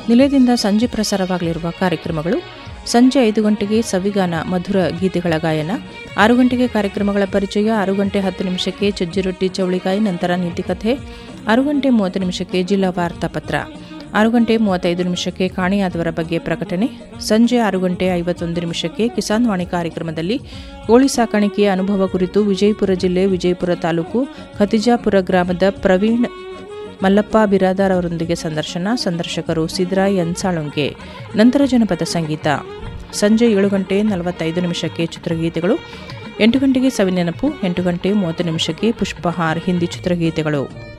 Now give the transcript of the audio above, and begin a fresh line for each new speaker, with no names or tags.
ನಿಲಯದಿಂದ ಸಂಜೆ ಪ್ರಸಾರವಾಗಲಿರುವ ಕಾರ್ಯಕ್ರಮಗಳು ಸಂಜೆ ಐದು ಗಂಟೆಗೆ ಸವಿಗಾನ ಮಧುರ ಗೀತೆಗಳ ಗಾಯನ ಆರು ಗಂಟೆಗೆ ಕಾರ್ಯಕ್ರಮಗಳ ಪರಿಚಯ ಆರು ಗಂಟೆ ಹತ್ತು ನಿಮಿಷಕ್ಕೆ ಚಜ್ಜಿರೊಟ್ಟಿ ಚೌಳಿಕಾಯಿ ನಂತರ ನೀತಿಕಥೆ ಆರು ಗಂಟೆ ಮೂವತ್ತು ನಿಮಿಷಕ್ಕೆ ಜಿಲ್ಲಾ ವಾರ್ತಾಪತ್ರ ಆರು ಗಂಟೆ ಮೂವತ್ತೈದು ನಿಮಿಷಕ್ಕೆ ಕಾಣೆಯಾದವರ ಬಗ್ಗೆ ಪ್ರಕಟಣೆ ಸಂಜೆ ಆರು ಗಂಟೆ ಐವತ್ತೊಂದು ನಿಮಿಷಕ್ಕೆ ಕಿಸಾನ್ ವಾಣಿ ಕಾರ್ಯಕ್ರಮದಲ್ಲಿ ಕೋಳಿ ಸಾಕಾಣಿಕೆಯ ಅನುಭವ ಕುರಿತು ವಿಜಯಪುರ ಜಿಲ್ಲೆ ವಿಜಯಪುರ ತಾಲೂಕು ಖತಿಜಾಪುರ ಗ್ರಾಮದ ಪ್ರವೀಣ್ ಮಲ್ಲಪ್ಪ ಬಿರಾದಾರ್ ಅವರೊಂದಿಗೆ ಸಂದರ್ಶನ ಸಂದರ್ಶಕರು ಸಿದ್ರಾಯ್ ಎನ್ಸಾಳುಂಗೆ ನಂತರ ಜನಪದ ಸಂಗೀತ ಸಂಜೆ ಏಳು ಗಂಟೆ ನಲವತ್ತೈದು ನಿಮಿಷಕ್ಕೆ ಚಿತ್ರಗೀತೆಗಳು ಎಂಟು ಗಂಟೆಗೆ ಸವಿನೆನಪು ಎಂಟು ಗಂಟೆ ಮೂವತ್ತು ನಿಮಿಷಕ್ಕೆ ಪುಷ್ಪಹಾರ್ ಹಿಂದಿ ಚಿತ್ರಗೀತೆಗಳು